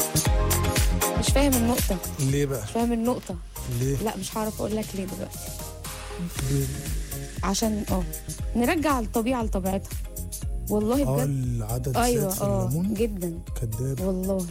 مش فاهم النقطة ليه بقى مش فاهم النقطة ليه لا مش هعرف اقول لك ليه دلوقتي ليه؟ عشان اه نرجع الطبيعة لطبيعتها والله اه بجد العدد ايوه زاد في اه الليمون جدا كداب والله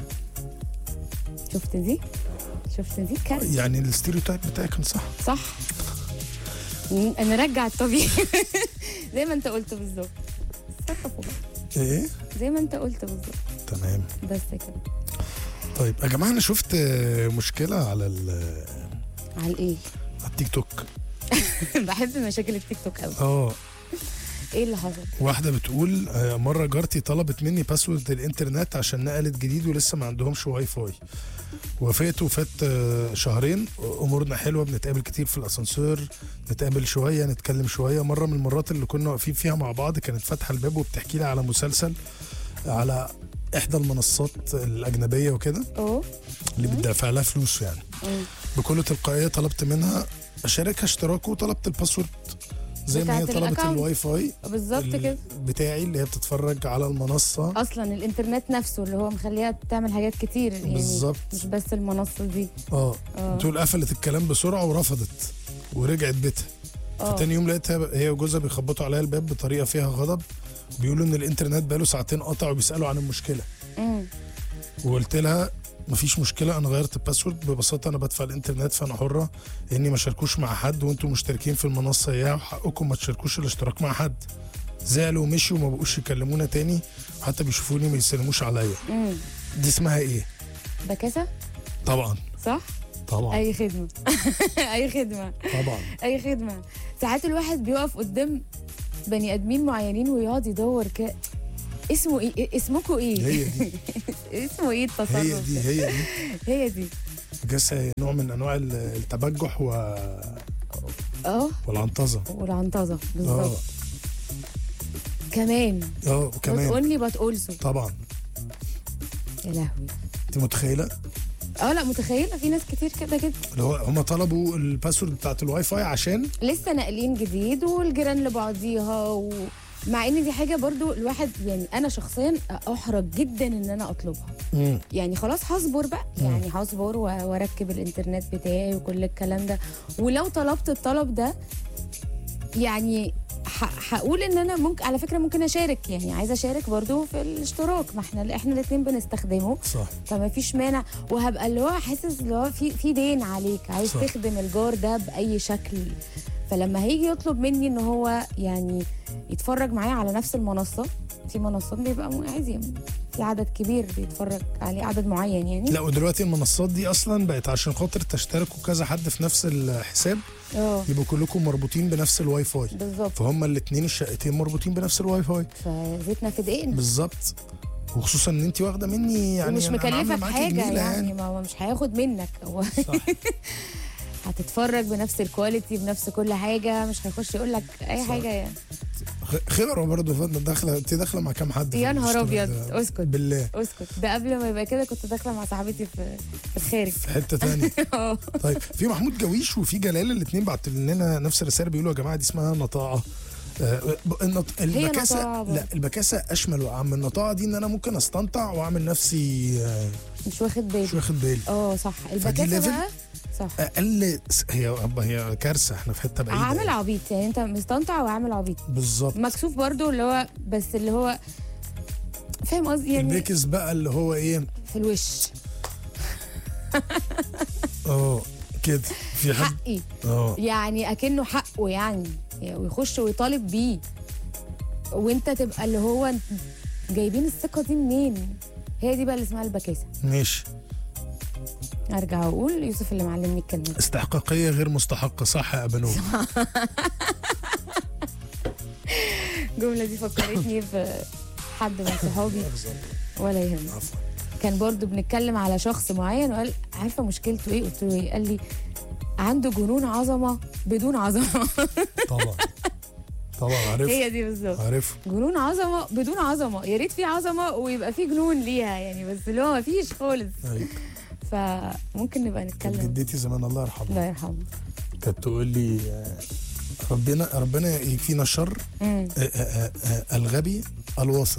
شفت دي شفت دي كارثة يعني الستيريوتايب بتاعي كان صح صح ن- نرجع الطبيعي زي ما انت قلت بالظبط تصرفوا بقى. ايه زي ما انت قلت بالظبط تمام بس كده طيب يا جماعه انا شفت آه، مشكله على ال- على ايه على التيك توك بحب مشاكل التيك توك قوي اه ايه اللي حصل واحده بتقول آه، مره جارتي طلبت مني باسورد الانترنت عشان نقلت جديد ولسه ما عندهمش واي فاي وافقت وفات آه، شهرين امورنا حلوه بنتقابل كتير في الاسانسير نتقابل شويه نتكلم شويه مره من المرات اللي كنا واقفين فيها مع بعض كانت فاتحه الباب وبتحكي لي على مسلسل على احدى المنصات الاجنبيه وكده اه اللي بتدفع لها فلوس يعني مم. بكل تلقائيه طلبت منها اشاركها اشتراك وطلبت الباسورد زي ما هي بتاعت طلبت الأكاونت. الواي فاي بالظبط ال- كده بتاعي اللي هي بتتفرج على المنصه اصلا الانترنت نفسه اللي هو مخليها تعمل حاجات كتير يعني بالظبط. مش بس المنصه دي اه اه بتقول قفلت الكلام بسرعه ورفضت ورجعت بيتها اه فتاني يوم لقيتها هي وجوزها بيخبطوا عليها الباب بطريقه فيها غضب بيقولوا ان الانترنت بقاله ساعتين قطع وبيسالوا عن المشكله مم. وقلت لها مفيش مشكله انا غيرت الباسورد ببساطه انا بدفع الانترنت فانا حره اني ما شاركوش مع حد وانتم مشتركين في المنصه اياها وحقكم ما تشاركوش الاشتراك مع حد زعلوا ومشوا وما بقوش يكلمونا تاني وحتى بيشوفوني ما يسلموش عليا مم. دي اسمها ايه بكاسه طبعا صح طبعا اي خدمه اي خدمه طبعا اي خدمه ساعات الواحد بيقف قدام بني ادمين معينين ويقعد يدور ك اسمه ايه اسمكوا ايه هي دي اسمه ايه التصرف هي ده؟ دي هي دي هي دي جس نوع من انواع ال- التبجح و... اه والعنطزه والعنطزه اه بالظبط كمان اه not وكمان only but also طبعا يا لهوي انت متخيله اه لا متخيله في ناس كتير كده جدا اللي هو هم طلبوا الباسورد بتاعت الواي فاي عشان لسه ناقلين جديد والجيران لبعضيها ومع ان دي حاجه برضو الواحد يعني انا شخصيا احرج جدا ان انا اطلبها مم. يعني خلاص هصبر بقى يعني هصبر و- واركب الانترنت بتاعي وكل الكلام ده ولو طلبت الطلب ده يعني ح- هقول ان انا ممكن على فكره ممكن اشارك يعني عايزه اشارك برضو في الاشتراك ما احنا احنا الاثنين بنستخدمه صح فما فيش مانع وهبقى اللي هو حاسس اللي هو في في دين عليك عايز صح. تخدم الجار ده باي شكل فلما هيجي يطلب مني ان هو يعني يتفرج معايا على نفس المنصه في منصات بيبقى م- عادي في عدد كبير بيتفرج عليه عدد معين يعني لا ودلوقتي المنصات دي اصلا بقت عشان خاطر تشتركوا كذا حد في نفس الحساب اه يبقوا كلكم مربوطين بنفس الواي فاي بالظبط فهم الاثنين الشقتين مربوطين بنفس الواي فاي فزيتنا في دقيقنا بالظبط وخصوصا ان انت واخده مني يعني ومش أنا عاملة مكلفك معاكي حاجه جميلة يعني ما هو مش هياخد منك هو صح هتتفرج بنفس الكواليتي بنفس كل حاجه مش هيخش يقول لك اي صح. حاجه يعني خ- خبره برضه فاضله داخله انت داخله مع كام حد في يا نهار الاشتراك أبيض، ده؟ اسكت. بالله اسكت ده قبل ما يبقى كده كنت داخله مع صاحبتي في في الخارج في حته تانية اه طيب في محمود جويش وفي جلال الاثنين بعت لنا نفس الرساله بيقولوا يا جماعه دي اسمها نطاعه آه، ب- النط... البكاسه نطاعة برضه. لا البكاسه اشمل واعم النطاعه دي ان انا ممكن استنطع واعمل نفسي آه، مش واخد بالي مش واخد بالي اه صح البكاسه level؟ بقى صح اقل س- هي هي كارثه احنا في حته بعيده عامل يعني. عبيط يعني انت مستنطع وعامل عبيط بالظبط مكسوف برضو اللي هو بس اللي هو فاهم قصدي يعني البيكس بقى اللي هو ايه في الوش اه كده في حد حقي اه يعني اكنه حقه يعني ويخش ويطالب بيه وانت تبقى اللي هو انت جايبين الثقه دي منين هي دي بقى اللي اسمها البكاسه ماشي ارجع واقول يوسف اللي معلمني الكلمه دي. استحقاقيه غير مستحقه صح يا بنو الجمله دي فكرتني في حد من صحابي ولا يهمك عفوا كان برضو بنتكلم على شخص معين وقال عارفه مشكلته ايه قلت له ايه قال لي عنده جنون عظمه بدون عظمه طبعا طبعا عارف هي دي بالظبط عارف جنون عظمه بدون عظمه يا ريت في عظمه ويبقى في جنون ليها يعني بس اللي هو ما فيش خالص أيوة. فممكن نبقى كانت نتكلم جدتي زمان الله يرحمها الله يرحمه كانت تقول لي آه، ربنا ربنا يكفينا الشر مم. آه، آه، آه، الغبي الواثق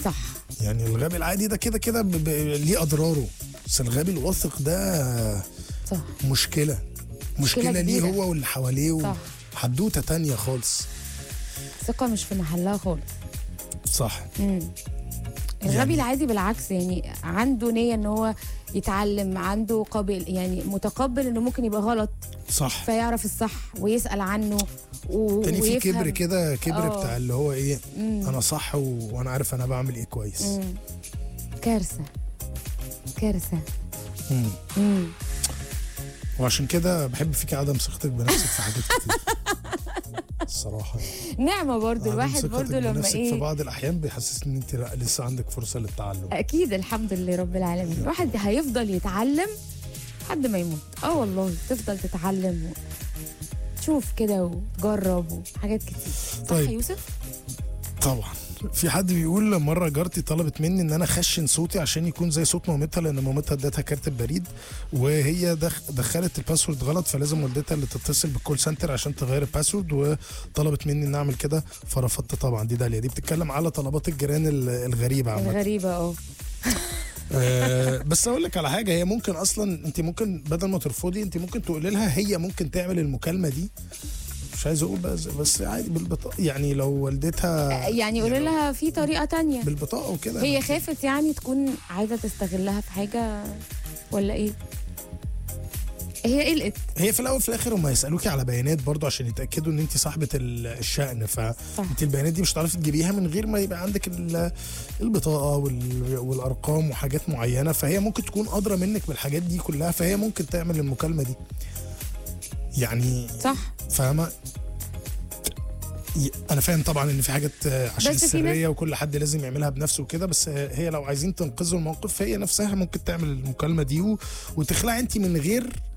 صح يعني الغبي العادي ده كده كده ب- ب- ليه اضراره بس الغبي الواثق ده صح مشكله مشكله ليه كبيرة. هو واللي حواليه صح. حدوته تانية خالص ثقه مش في محلها خالص صح مم. الغبي يعني- العادي بالعكس يعني عنده نيه ان هو يتعلم عنده قابل يعني متقبل انه ممكن يبقى غلط صح فيعرف الصح ويسال عنه و... تاني في ويفهم. كبر كده كبر آه. بتاع اللي هو ايه مم. انا صح و... وانا عارف انا بعمل ايه كويس مم. كارثه كارثه مم. مم. وعشان كده بحب فيك عدم ثقتك بنفسك في حاجات كتير الصراحه نعمه برضو عدم الواحد ثقتك برضو لما بنفسك في ايه بعض الاحيان بيحسسني ان انت لا لسه عندك فرصه للتعلم اكيد الحمد لله رب العالمين الواحد هيفضل يتعلم لحد ما يموت اه والله تفضل تتعلم و... تشوف كده وتجرب وحاجات كتير صح طيب. يا يوسف طبعا في حد بيقول مره جارتي طلبت مني ان انا اخشن صوتي عشان يكون زي صوت مامتها لان مامتها ادتها كارت البريد وهي دخ دخلت الباسورد غلط فلازم والدتها اللي تتصل بالكول سنتر عشان تغير الباسورد وطلبت مني ان اعمل كده فرفضت طبعا دي داليا دي بتتكلم على طلبات الجيران ال- الغريبه عامه الغريبه اه آه، بس اقول لك على حاجه هي ممكن اصلا انت ممكن بدل ما ترفضي انت ممكن تقولي لها هي ممكن تعمل المكالمه دي مش عايز اقول بس بس عادي بالبطاقه يعني لو والدتها يعني قولي لها في طريقه تانية بالبطاقه وكده هي خافت يعني تكون عايزه تستغلها في حاجه ولا ايه هي قلقت هي في الاول في الاخر هم هيسالوكي على بيانات برضو عشان يتاكدوا ان انت صاحبه ال- الشأن صح. فانت البيانات دي مش هتعرفي تجيبيها من غير ما يبقى عندك ال- البطاقه وال- والارقام وحاجات معينه فهي ممكن تكون ادرى منك بالحاجات دي كلها فهي ممكن تعمل المكالمه دي يعني صح فاهمه ي- انا فاهم طبعا ان في حاجات آه، عشان بس في السريه وكل حد لازم يعملها بنفسه وكده بس آه، هي لو عايزين تنقذوا الموقف فهي نفسها ممكن تعمل المكالمه دي و- وتخلع انت من غير